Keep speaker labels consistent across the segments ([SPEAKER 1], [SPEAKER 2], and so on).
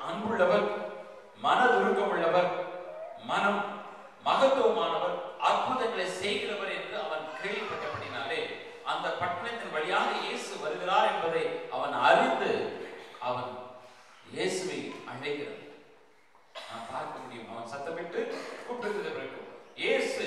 [SPEAKER 1] அன்புள்ளவர் மனதுருக்கம் உள்ளவர் மனம் மகத்துவமானவர் அற்புதங்களை செய்கிறவர் என்று அவன் கேள்விப்பட்டபடினாலே அந்த பட்டணத்தின் வழியாக இயேசு வருகிறார் என்பதை அவன் அறிந்து அவன் இயேசுவை அழைக்கிறான் நான் பார்க்க முடியும் அவன் சத்தமிட்டு கூப்பிடுகிறது பிறகு இயேசு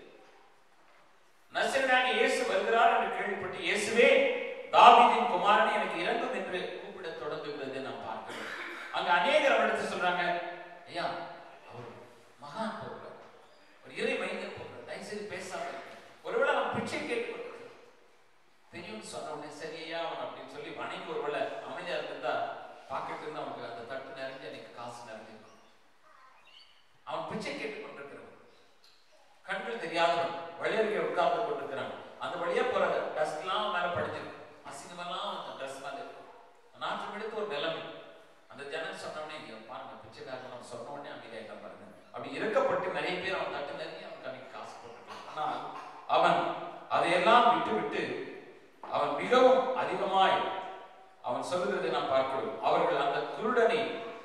[SPEAKER 1] நசரனான இயேசு வருகிறார் என்று கேள்விப்பட்டு இயேசுவே தாவீதின் குமாரனை எனக்கு இறங்கும் என்று கூப்பிட தொடங்குகிறது நாம் பார்க்கிறோம் அங்க அநேகர் அவரிடத்தில் சொல்றாங்க ஐயா அவர் மகான் போகிறார் ஒரு இறை மைந்தர் போகிறார் தயவு செய்து பேசாம இருங்க. ஒருவேளை அவன் பிச்சை கேட்கிறார் தெரியும்னு சொன்ன உடனே சரி ஐயா அவன் அப்படின்னு சொல்லி வணங்கி ஒருவேளை அமைதியா இருந்தா பாக்கெட் இருந்து அவனுக்கு அந்த தட்டு நிறைஞ்சு எனக்கு காசு நிறைஞ்சிருக்கும் அவன் பிச்சை கேட்டுக் கொண்டிருக்கிறவன் கண்கள் தெரியாதவன் வழியருகே உட்கார்ந்து கொண்டிருக்கிறான் அந்த வழியா போற டஸ்ட்லாம் மேல படிச்சிருக்கு அசிங்கமெல்லாம் அந்த ட்ரெஸ் மேல இருக்கும் நாட்டம் எடுத்து ஒரு நிலைமை அந்த ஜனம் சொன்னவனே இங்க பாருங்க பிச்சைக்காரன் அவன் சொன்ன உடனே அமைதியாயிட்டான் பாருங்க அப்படி இறக்கப்பட்டு நிறைய பேர் அவன் தட்டு நிறைய அவன் கண்ணுக்கு காசு போட்டுருக்கான் ஆனால் அவன் அதையெல்லாம் விட்டு விட்டு அவன் மிகவும் அதிகமாய் அவன் சொல்லுகிறதை நாம் பார்க்கிறோம் அவர்கள் அந்த குருடனை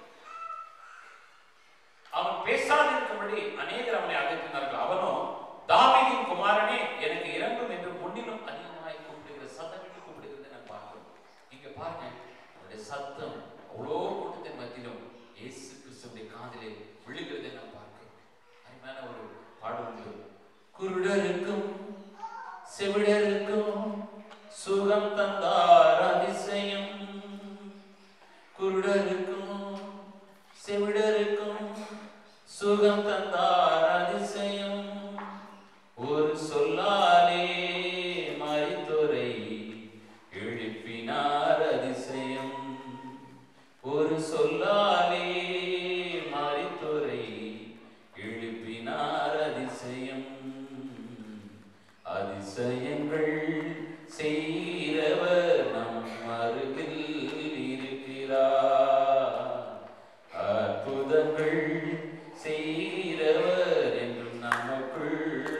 [SPEAKER 1] அவன் பேசாதிருக்கும்படி அநேகர் அவனை அழைத்தினார்கள் அவனோ தாவீதின் குமாரனே எனக்கு இறங்கும் என்று முன்னிலும் அதிகமாய் கூப்பிடுகிற சத்தமிட்டு கூப்பிடுகிறதை நான் பார்க்கிறோம் இங்க பாருங்க அவருடைய சத்தம் அவ்வளோ கூட்டத்தின் மத்தியிலும் இயேசு கிறிஸ்துடைய காதிலே விழுகிறதை நான் பார்க்கிறோம் அருமையான ஒரு பாடல் உண்டு குருடருக்கும் செவிடருக்கும் சுகம் தந்தார் அதிசயம் குருடருக்கும் செவிடருக்கும் சுகம் தந்தார் அதிசயம் ஒரு சொல்லாலே மறித்தோரை எழுப்பினார் அதிசயம் ஒரு சொல்லாலே மறித்தோரை எழுப்பினார் அதிசயம் அதிசயங்கள் செய்கிறவர் நம் அருகில் இருக்கிறார் அற்புதங்கள் செய்கிறவர் என்றும் நமக்குள்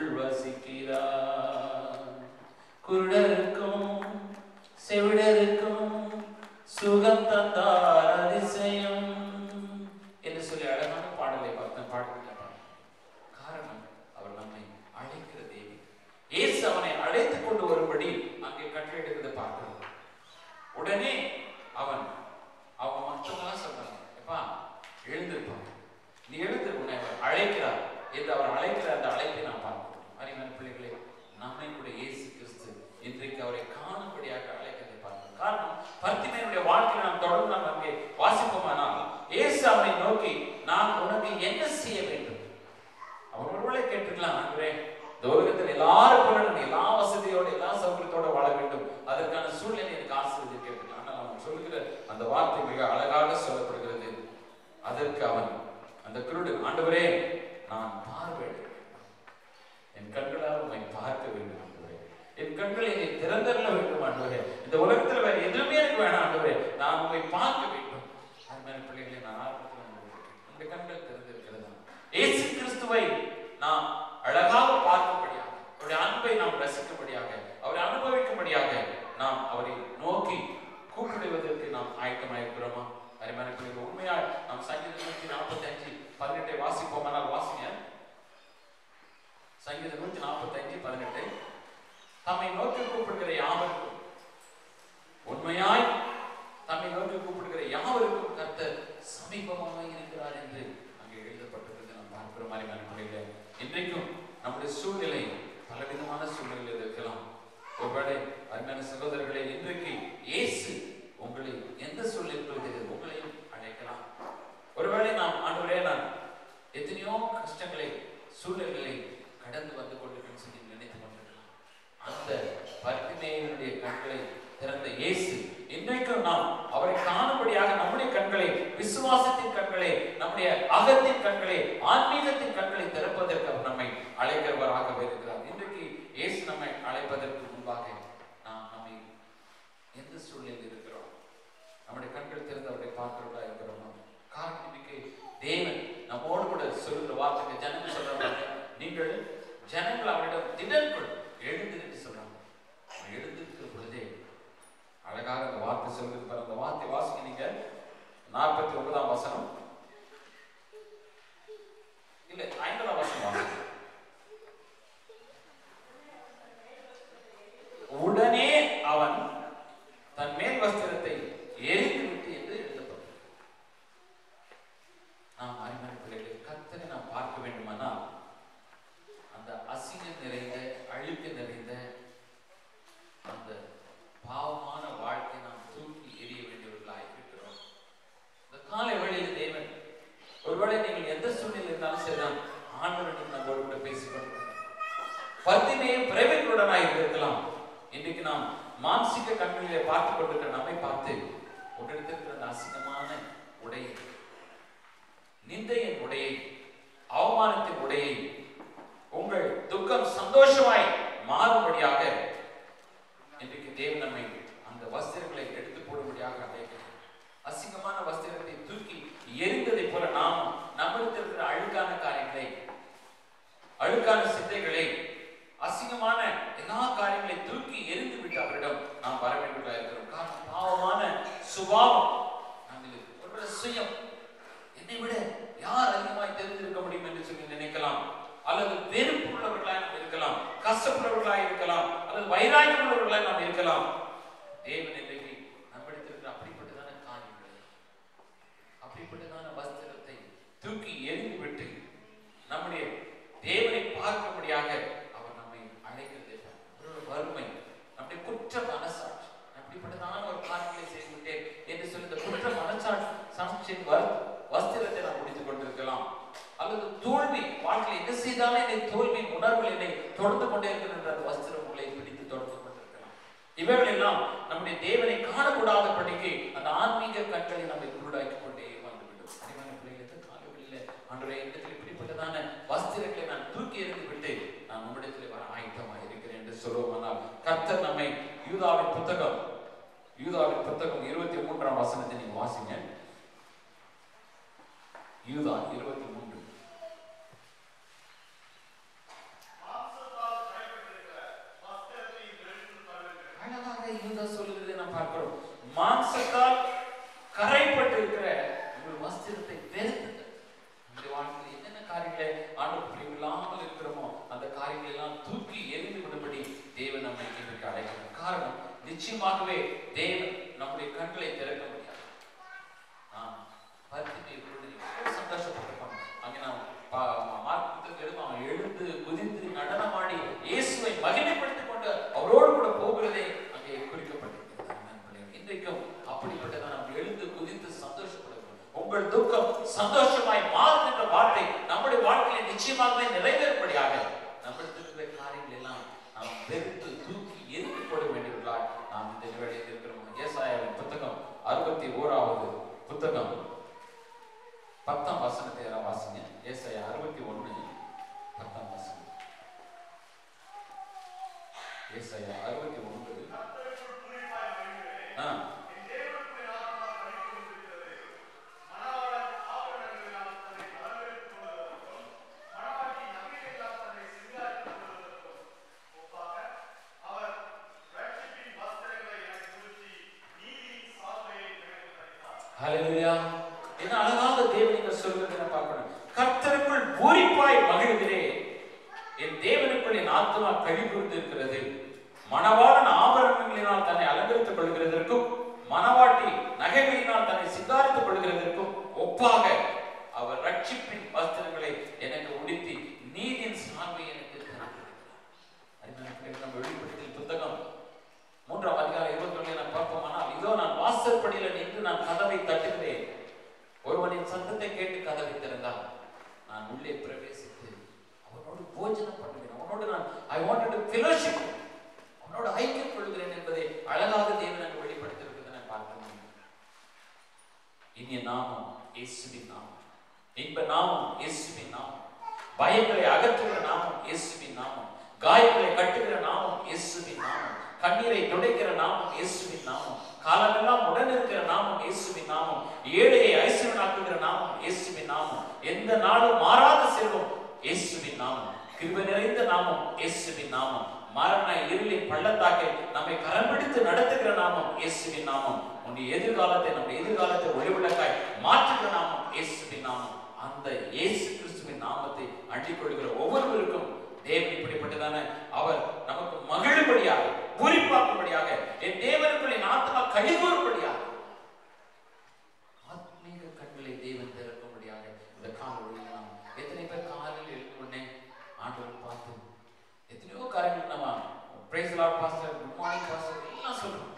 [SPEAKER 1] வசிக்கிறார் குருடருக்கும் செவிடருக்கும் சுகம் தந்தார் அதிசயம் என்று சொல்லி அழகான பாடலை பார்த்தேன் பாடலை காரணம் அவர் நம்மை அழைக்கிற தேவி இயேசு அவனை அழைத்துக் கொண்டு வரும்படி அங்கே கட்டளையிடுகிறதை பார்க்கிறோம் உடனே அவன் அவன் மற்றவங்களாம் சொன்னாங்க எப்பா எழுந்திருப்பான் நீ எழுந்து உன்னை அவர் அழைக்கிறார் என்று அவர் அழைக்கிற அந்த அழைப்பை நாம் பார்க்கிறோம் அருமையான பிள்ளைகளே நம்மை கூட இயேசு கிறிஸ்து இன்றைக்கு அவரை காணும்படியாக அழைக்கிறதை பார்க்கிறோம் காரணம் பர்த்திமையுடைய வாழ்க்கையை நாம் தொடர்ந்து நாம் அங்கே வாசிப்போமானால் இயேசு அவனை நோக்கி நான் உனக்கு என்ன செய்ய வேண்டும் அவர் ஒருவேளை கேட்டுக்கலாம் ஆண்டவரே இந்த உலகத்தில் எல்லாரும் போல நான் எல்லா வசதியோட எல்லா சௌகரியத்தோட வாழ வேண்டும் அதற்கான சூழ்நிலை எனக்கு ஆசிரியர் கேட்டுக்கலாம் ஆனால் அவன் சொல்லுகிற அந்த வார்த்தை மிக அழகாக சொல்லப்படுகிறது அதற்கு அவன் அந்த குருடன் ஆண்டவரே நான் பார்வையிட என் கண்களால் உம்மை பார்க்க வேண்டும் ஆண்டவரே என் கண்களை நீ திறந்தரல வேண்டும் ஆண்டவரே இந்த உலகத்தில் வேற எதுவுமே எனக்கு வேணாம் ஆண்டவரே நான் உம்மை பார்க்க வேண்டும் அருமையான பிள்ளைகளை நான் ஆரம்பத்தில் உங்களுக்கு இந்த கண்கள் திறந்திருக்கிறதா இயேசு கிறிஸ்துவை நாம் அழகாக பார்க்கும்படியாக அவருடைய அன்பை நாம் ரசிக்கும்படியாக அவரை அனுபவிக்கும்படியாக நாம் அவரை நோக்கி கூப்பிடுவதற்கு நாம் ஆயத்தமாயிருக்கிறோமா அருமையான பிள்ளைகள் உண்மையா நாம் சங்கீதம் நூற்றி நாற்பத்தி அஞ்சு பதினெட்டை வாசிப்போமானால் வாசிங்க சங்கீதம் நூற்றி நாற்பத்தி அஞ்சு பதினெட்டு தம்மை நோக்கி கூப்பிடுகிற யாவருக்கும் உண்மையாய் தம்மை நோக்கி கூப்பிடுகிற யாவருக்கும் கர்த்தர் சமீபமாக இருக்கிறார் என்று அங்கே எழுதப்பட்டிருக்கிறது நாம் பார்க்கிற மாதிரி மனநிலையில இன்றைக்கும் நம்முடைய சூழ்நிலை பலவிதமான சூழ்நிலையில் இருக்கலாம் ஒருவேளை அருமையான சகோதரர்களே இன்றைக்கு இயேசு உங்களை எந்த சூழ்நிலைக்குள் தெரியுது உங்களையும் அழைக்கலாம் ஒருவேளை நாம் ஆண்டவரே நான் எத்தனையோ கஷ்டங்களை சூழ்நிலைகளை கடந்து வந்து கொண்டிருக்கேன்னு சொல்லி நினைத்து கொண்டிருக்கலாம் அந்த பர்த்திமேயனுடைய கண்களை திறந்த இயேசு இன்றைக்கும் நாம் அவரை காணும்படியாக நம்முடைய கண்களை விசுவாசத்தின் கண்களை நம்முடைய அகத்தின் கண்களை ஆன்மீகத்தின் கண்களை திறப்பதற்கு அவர் நம்மை அழைக்கிறவராக இருக்கிறார் இன்றைக்கு இயேசு நம்மை அழைப்பதற்கு முன்பாக நாம் நம்மை எந்த சூழ்நிலையில் இருக்கிறோம் நம்முடைய கண்கள் திறந்து அவரை பார்க்கிறவர்களா இருக்கிறோமா காரணம் இன்னைக்கு தேவன் நம்மோடு கூட சொல்லுகிற வார்த்தைக்கு ஜனங்கள் சொல்றாங்க நீங்கள் ஜனங்கள் அவரிடம் திடன்கள் எழுந்து என்று சொல்றாங்க அவன் எழுந்திருக்கிற பொழுதே அழகாக அந்த வார்த்தை சொல்லுது பாரு அந்த வார்த்தை வாசிக்க நீங்க நாற்பத்தி ஒன்பதாம் வசனம் இல்ல ஐம்பதாம் வசனம் வாசிங்க. உடனே அவன் தன் மேல் வஸ்திரத்தை எரிந்துவிட்டு என்று எழுதப்பட்டது நாம் அருமையான பிள்ளைகளை கத்தனை நாம் பார்க்க வேண்டுமானால் அந்த அசிங்கம் நிறைந்த அழுக்கு நிறைந்த அந்த பாவமான வாழ்க்கை நாம் தூக்கி எறிய வேண்டியவர்களாக இருக்கிறோம் இந்த காலை வேளையில் தேவன் ஒருவேளை நீங்கள் எந்த சூழ்நிலை இருந்தாலும் சரிதான் ஆண்டவர்கள் நம்மோடு கூட பேசிக்கொண்டு பத்தினையும் பிரைவேட்டுடனாக இருக்கலாம் இன்றைக்கு நாம் மானசிக கண்களிலே பார்த்து கொண்டிருக்கிற நம்மை பார்த்து உங்களிடத்திருக்கிற அந்த அசிங்கமான உடையை நிந்தையின் உடையை அவமானத்தின் உடையை உங்கள் துக்கம் சந்தோஷமாய் மாறும்படியாக இன்றைக்கு தேவன் நம்மை அந்த வஸ்திரங்களை எடுத்து போடும்படியாக அழைக்கிறார் அசிங்கமான வஸ்திரத்தை தூக்கி எரிந்ததை போல நாம் நம்மிடத்தில் இருக்கிற அழுக்கான காரியங்களை அழுக்கான சிந்தைகளை அசிங்கமான எல்லா காரியங்களை தூக்கி எரிந்து விட்டு அவரிடம் நாம் வர வேண்டியவர்களாக இருக்கிறோம் காரணம் பாவமான சுபாவம் நம்மில் ஒருவேளை சுயம் என்னை விட யார் அதிகமாய் தெரிந்திருக்க முடியும் என்று சொல்லி நினைக்கலாம் அல்லது வெறுப்பு உள்ளவர்களாய் நாம் இருக்கலாம் கஷ்டப்படுறவர்களாய் இருக்கலாம் அல்லது வைராக்கியம் உள்ளவர்களாய் நாம் இருக்கலாம் தேவன் இன்றைக்கு நம்மிடத்திற்கு அப்படிப்பட்டதான காரியங்களை அப்படிப்பட்டதான வஸ்திரத்தை தூக்கி எரிந்து விட்டு நம்முடைய தேவனை பார்க்கும்படியாக அவர் நம்மை அழைக்கிறது ஒரு வறுமை நம்முடைய குற்ற மனசாட்சி அப்படிப்பட்டதான ஒரு காரியங்களை செய்து விட்டேன் என்று சொல்லி இந்த குற்ற மனசாட்சி சாட்சியின் வரு வஸ்திரத்தை நாம் முடித்துக் கொண்டிருக்கலாம் அல்லது தோல்வி வாழ்க்கையில் என்ன செய்தாலும் என்னை தோல்வியின் உணர்வுகள் என்னை தொடர்ந்து கொண்டே இருக்கின்ற அந்த வஸ்திரம் உங்களை பிடித்து தொடர்ந்து கொண்டிருக்கலாம் இவைகள் எல்லாம் நம்முடைய தேவனை காணக்கூடாத படிக்கு அந்த ஆன்மீக கண்களை நம்மை குருடாக்கி கொண்டே வந்துவிடும் அறிவான பிள்ளைகளுக்கு காலங்களில் அன்றைய இடத்தில் இப்படிப்பட்டதான வஸ்திரங்களை நான் தூக்கி எறிந்து விட்டு நான் உம்மிடத்தில் வர ஆயத்தமாக இருக்கிறேன் என்று சொல்லுவோமானால் கர்த்தர் நம்மை யூதாவின் புத்தகம் யூதாவின் புத்தகம் இருபத்தி மூன்றாம் வசனத்தை நீங்க வாசிங்க யூதா இருபத்தி மூன்று அழகாக யூதா சொல்லுகிறதை நாம் பார்க்கிறோம் மாம்சத்தால் கரைப்பட்டு இருக்கிற உங்கள் வஸ்திரத்தை வெறுத்துங்க உங்களுடைய வாழ்க்கையில் என்னென்ன காரியங்களை ஆண்டு இல்லாமல் இருக்கிறோமோ அந்த காரியங்களை எல்லாம் தூக்கி எரிந்து விடும்படி தேவன் நம்மை இன்றைக்கு அழைக்கிறார் காரணம் நிச்சயமாகவே தேவன் நம்முடைய கண்களை திறக்க முடியாது நாம் பருத்தினை பொழுது எவ்வளவு சந்தோஷப்பட்டிருப்பாங்க அங்கே நாம் பா- மார்க் புத்தகத்தில் எழுதும் அவன் எழுந்து குதித்து நடனமாடி இயேசுவை மகிமைப்படுத்திக் கொண்டு அவரோடு கூட போகிறதே அங்கே குறிக்கப்பட்டிருக்கிறது அருமையான பிள்ளைகளே. இன்றைக்கும் அப்படிப்பட்டதான் நாம் எழுந்து குதித்து சந்தோஷப்படுகிறோம் உங்கள் துக்கம் சந்தோஷமாய் மாறும் என்ற வார்த்தை நம்முடைய வாழ்க்கையில் நிச்சயமாகவே நிறைவேறும்படியாக நம்மிடத்தில் இருக்கிற காரியங்கள் எல்லாம் நாம் வெறுத்து தூக்கி எரிந்து போட வேண்டியவர்களாய் நாம் இந்த வேளையில் இருக்கிறோம் ஏசாயாவின் புத்தகம் அறுபத்தி ஓராவது புத்தகம் பத்தாம் வசனத்தை யாராவது வாசிங்க ஏசாயா அறுபத்தி ஒண்ணு பத்தாம் வசனம் ஏசாயா அறுபத்தி ஒன்று ஆ ஹalleluya என்ன அழகாக தேவன் இங்க சொல்லுகிறதை நான் பார்க்கணும் கர்த்தருக்குள் பூரிப்பாய் மகிழ்கிறேன் என் தேவனுக்குள் என் ஆத்மா கழிவுறுந்து இருக்கிறது மணவாளன் ஆபரணங்களினால் தன்னை அலங்கரித்துக் கொள்கிறதற்கும் மணவாட்டி நகைகளினால் தன்னை சிங்காரித்துக் கொள்கிறதற்கும் ஒப்பாக அவர் ரட்சிப்பின் வஸ்திரங்களை எனக்கு உடுத்தி நீதியின் சார்பை எனக்கு தருகிறார். அருமையான பிள்ளைகளே, நம்ம வெளிப்படுத்தல் புத்தகம் மூன்றாம் அதிகாரம் இருபத்தி ஒண்ணு நான் பார்ப்போமானால் இதோ நான் வாசற்படியில நின்று நான் கதவை தட்டுகிறேன் ஒருவனின் சத்தத்தை கேட்டு கதவை திறந்தால் நான் உள்ளே பிரவேசித்து அவனோடு போஜனம் பண்ணுகிறேன் அவனோடு நான் ஐ வாண்டட் டு ஃபெலோஷிப் அவனோடு ஐக்கியம் கொள்கிறேன் என்பதை அழகாக தேவன் எனக்கு வெளிப்படுத்திருக்கிறதை நான் பார்க்க முடியும் இனிய நாமம் இயேசுவின் நாமம் இன்ப நாமம் இயேசுவின் நாமம் பயங்களை அகற்றுகிற நாமம் இயேசுவின் நாமம் காயங்களை கட்டுகிற நாமம் இயேசுவின் நாமம் கண்ணீரை துடைக்கிற நாமம் இயேசுவின் நாமம் காலமெல்லாம் உடன் இருக்கிற நாமம் இயேசுவின் நாமம் ஏழையை ஐஸ்வரனாக்குகிற நாமம் இயேசுவின் நாமம் எந்த நாளும் மாறாத செல்வம் இயேசுவின் நாமம் கிருபை நிறைந்த நாமம் இயேசுவின் நாமம் மரண இருளின் பள்ளத்தாக்கில் நம்மை கரம் பிடித்து நடத்துகிற நாமம் இயேசுவின் நாமம் உன்னுடைய எதிர்காலத்தை நம்முடைய எதிர்காலத்தை ஒளிவிளக்காய் மாற்றுகிற நாமம் இயேசுவின் நாமம் அந்த இயேசு கிறிஸ்துவின் நாமத்தை அண்டிக் கொள்கிற ஒவ்வொருவருக்கும் தேவன் இப்படிப்பட்டதான அவர் நமக்கு மகிழும்படியாக பூரிப்பாக்கும்படியாக என் தேவனுக்குள் என் ஆத்மா கழிகூறும்படியாக ஆத்மீக கண்களை தேவன் திறக்கும்படியாக இந்த காலையில் நாம் எத்தனை பேர் காலையில் எழுந்த உடனே ஆண்டவர் பார்த்து எத்தனையோ காரியங்கள் நம்ம praise lord pastor good morning pastor எல்லாம் சொல்றோம்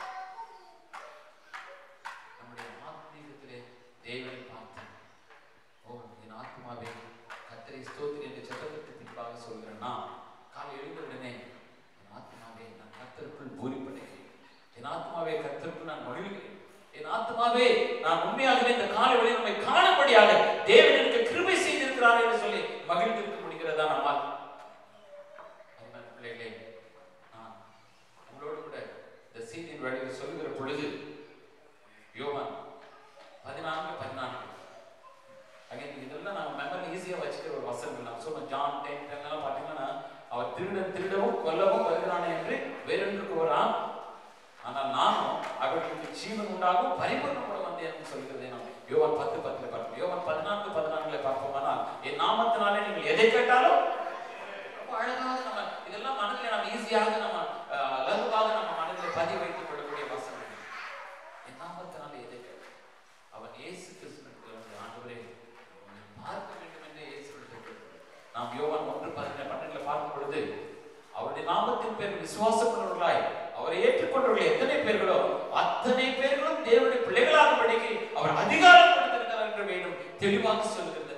[SPEAKER 1] நம்முடைய ஆத்மீகத்திலே தேவனை பார்த்து ஓ என் ஆத்மாவே கத்தரை ஸ்தோத்திரி என்று சத்தத்திற்கு பின்பாக சொல்கிறேன் நான் காலை எழுந்த உடனே என் ஆத்மாவே நான் கத்தருக்குள் பூரிப்படைகிறேன் என் ஆத்மாவே கத்தருக்குள் நான் மகிழ்கிறேன் என் ஆத்மாவே நான் உண்மையாகவே இந்த காலை வழி நம்மை காணும்படியாக தேவன் எனக்கு கிருபை செய்திருக்கிறார் என்று சொல்லி மகிழ்ந்திருக்க முடிகிறதா நம்மால் அருமையான பிள்ளைகளே நான் உங்களோடு கூட இந்த செய்தியின் வழியில் சொல்லுகிற பொழுது யோவான் பதினான்கு பதினான்கு அகைன் இதெல்லாம் நம்ம மெமரி ஈஸியா வச்சுக்கிற ஒரு வசனங்கள் நான் சொன்ன ஜான் டென் எல்லாம் பார்த்தீங்கன்னா அவர் திருடன் திருடவும் கொல்லவும் வருகிறானே என்று வேறொன்று கூறான் ஆனால் நானும் அவர்களுக்கு ஜீவன் உண்டாகும் பரிபூர்ணப்பட வந்தேன் சொல்கிறதே நாம் யோவான் பத்து பத்துல பார்ப்போம் யோவான் பதினான்கு பதினான்குல பார்ப்போமானால் என் நாமத்தினாலே நீங்கள் எதை கேட்டாலும் ரொம்ப அழகாக நம்ம இதெல்லாம் மனதில் நம்ம ஈஸியாக நம்ம அஹ், லகுவாக நம்ம மனதில் பதிய வைத்துக் கொள்ளக்கூடிய வசனம் என் நாமத்தினாலே எதை கேட்டாலும் அவன் இயேசு கிறிஸ்துவிற்கு வந்து ஆண்டவரே உம்மை பார்க்க வேண்டும் என்று இயேசு நாம் யோவான் ஒன்று பதினெட்டு பன்னெண்டுல பார்க்கும் பொழுது அவருடைய நாமத்தின் பேர் விசுவாசப்படுவர்களாய் அவரை ஏற்றுக்கொண்டவர்கள் எத்தனை பேர்களோ அத்தனை பேர்களும் தேவனுடைய பிள்ளைகளாகும்படிக்கு அவர் அதிகாரம் கொடுத்திருக்கிறார் என்று வேண்டும் தெளிவாக சொல்லுகிறது